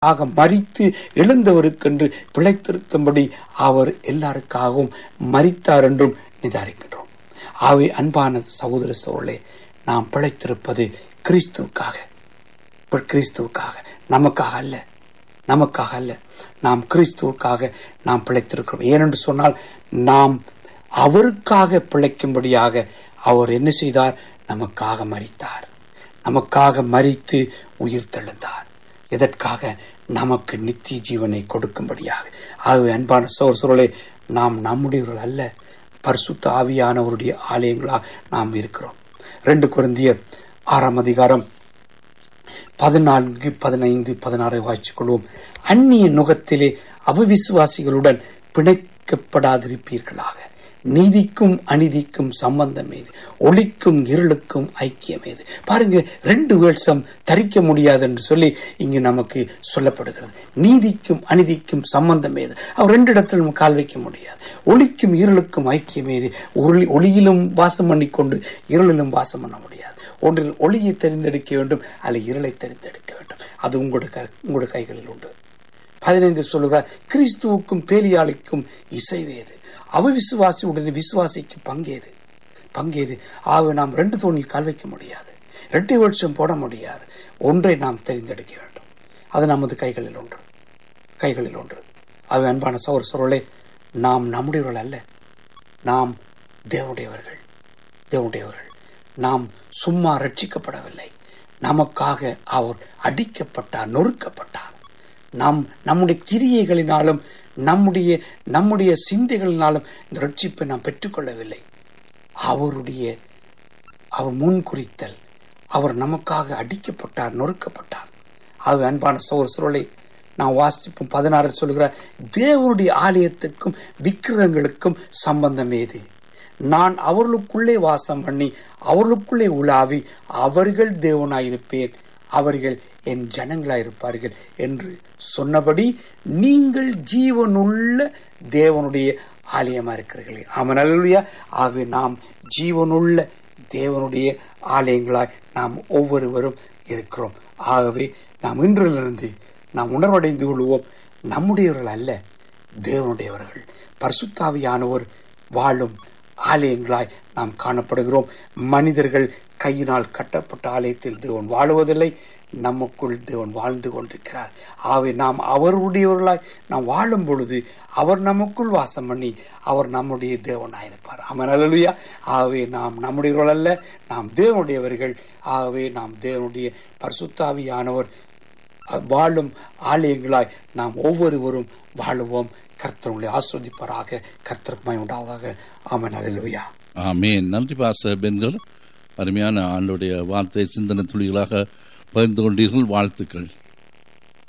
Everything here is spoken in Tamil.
ஆக மறித்து எழுந்தவருக்கென்று பிழைத்திருக்கும்படி அவர் எல்லாருக்காகவும் மறித்தார் என்றும் நிதாரிக்கின்றோம் ஆகவே அன்பான சகோதர சோழே நாம் பிழைத்திருப்பது கிறிஸ்துவுக்காக இப்ப கிறிஸ்துவுக்காக நமக்காக அல்ல நமக்காக அல்ல நாம் கிறிஸ்துவுக்காக நாம் பிழைத்திருக்கிறோம் ஏனென்று சொன்னால் நாம் அவருக்காக பிழைக்கும்படியாக அவர் என்ன செய்தார் நமக்காக மறித்தார் நமக்காக மறித்து உயிர் தெழுந்தார் எதற்காக நமக்கு நித்திய ஜீவனை கொடுக்கும்படியாக ஆகவே அன்பான சோர் சூழலை நாம் நம்முடையவர்கள் அல்ல பரிசுத்த ஆவியானவருடைய ஆலயங்களாக நாம் இருக்கிறோம் ரெண்டு குருந்தியர் ஆறாம் அதிகாரம் பதினான்கு பதினைந்து பதினாறை வாய்ச்சிக் கொள்வோம் அந்நிய நுகத்திலே அவிசுவாசிகளுடன் பிணைக்கப்படாதிருப்பீர்களாக நீதிக்கும் அநீதிக்கும் சம்பந்தம் ஏது ஒளிக்கும் இருளுக்கும் ஐக்கியம் ஏது பாருங்க ரெண்டு வேட்சம் தரிக்க முடியாது என்று சொல்லி இங்கு நமக்கு சொல்லப்படுகிறது நீதிக்கும் அநீதிக்கும் சம்பந்தம் ஏது அவர் ரெண்டு இடத்துல நம்ம கால் வைக்க முடியாது ஒளிக்கும் இருளுக்கும் ஐக்கியம் ஏது ஒளி ஒளியிலும் வாசம் பண்ணிக்கொண்டு இருளிலும் வாசம் பண்ண முடியாது ஒன்றில் ஒளியை தெரிந்தெடுக்க வேண்டும் அல்ல இருளை தெரிந்தெடுக்க வேண்டும் அது உங்களுடைய உங்களுடைய கைகளில் உண்டு பதினைந்து சொல்லுகிறார் கிறிஸ்துவுக்கும் பேலியாளிக்கும் இசைவேது அவிசுவாசி உடனே விசுவாசிக்கு பங்கேது பங்கேது ஆக நாம் ரெண்டு தோணில் கால் வைக்க முடியாது இரட்டை வருஷம் போட முடியாது ஒன்றை நாம் தெரிந்தெடுக்க வேண்டும் அது நமது கைகளில் ஒன்று கைகளில் ஒன்று அது அன்பான சௌர் சொருளே நாம் நம்முடையவர்கள் அல்ல நாம் தேவனுடையவர்கள் தேவனுடையவர்கள் நாம் சும்மா ரட்சிக்கப்படவில்லை நமக்காக அவர் அடிக்கப்பட்டார் நொறுக்கப்பட்டார் நாம் நம்முடைய கிரியைகளினாலும் நம்முடைய நம்முடைய சிந்தைகளினாலும் இந்த ரட்சிப்பை நாம் பெற்றுக்கொள்ளவில்லை அவருடைய அவர் முன் குறித்தல் அவர் நமக்காக அடிக்கப்பட்டார் நொறுக்கப்பட்டார் அது அன்பான சோர் சுருளை நான் வாசிப்போம் பதினாறு சொல்கிறார் தேவனுடைய ஆலயத்துக்கும் விக்கிரகங்களுக்கும் சம்பந்தம் ஏது நான் அவர்களுக்குள்ளே வாசம் பண்ணி அவர்களுக்குள்ளே உலாவி அவர்கள் தேவனாயிருப்பேன் அவர்கள் என் ஜனங்களாயிருப்பார்கள் என்று சொன்னபடி நீங்கள் ஜீவனுள்ள தேவனுடைய ஆலயமா இருக்கிறீர்கள் ஆமன் அல்லா ஆகவே நாம் ஜீவனுள்ள தேவனுடைய ஆலயங்களாய் நாம் ஒவ்வொருவரும் இருக்கிறோம் ஆகவே நாம் இன்றிலிருந்து நாம் உணர்வடைந்து கொள்வோம் நம்முடையவர்கள் அல்ல தேவனுடையவர்கள் பரிசுத்தாவியானவர் வாழும் ஆலயங்களாய் நாம் காணப்படுகிறோம் மனிதர்கள் கையினால் கட்டப்பட்ட ஆலயத்தில் தேவன் வாழுவதில்லை நமக்குள் தேவன் வாழ்ந்து கொண்டிருக்கிறார் ஆகவே நாம் அவருடையவர்களாய் நாம் வாழும் பொழுது அவர் நமக்குள் வாசம் பண்ணி அவர் நம்முடைய தேவனாயிருப்பார் அவன் அலலுயா ஆகவே நாம் நம்முடையவர்கள் அல்ல நாம் தேவனுடையவர்கள் ஆகவே நாம் தேவனுடைய பரிசுத்தாவியானவர் வாழும் ஆலயங்களாய் நாம் ஒவ்வொருவரும் வாழுவோம் கர்த்தருடைய ஆஸ்வதிப்பாராக கர்த்தருக்குமாய் உண்டாவதாக ஆமன் அலலுயா ஆமேன் நன்றி பாச பெண்கள் அருமையான ஆண்டுடைய வார்த்தை சிந்தனை துளிகளாக பகிர்ந்து கொண்டீர்கள் வாழ்த்துக்கள்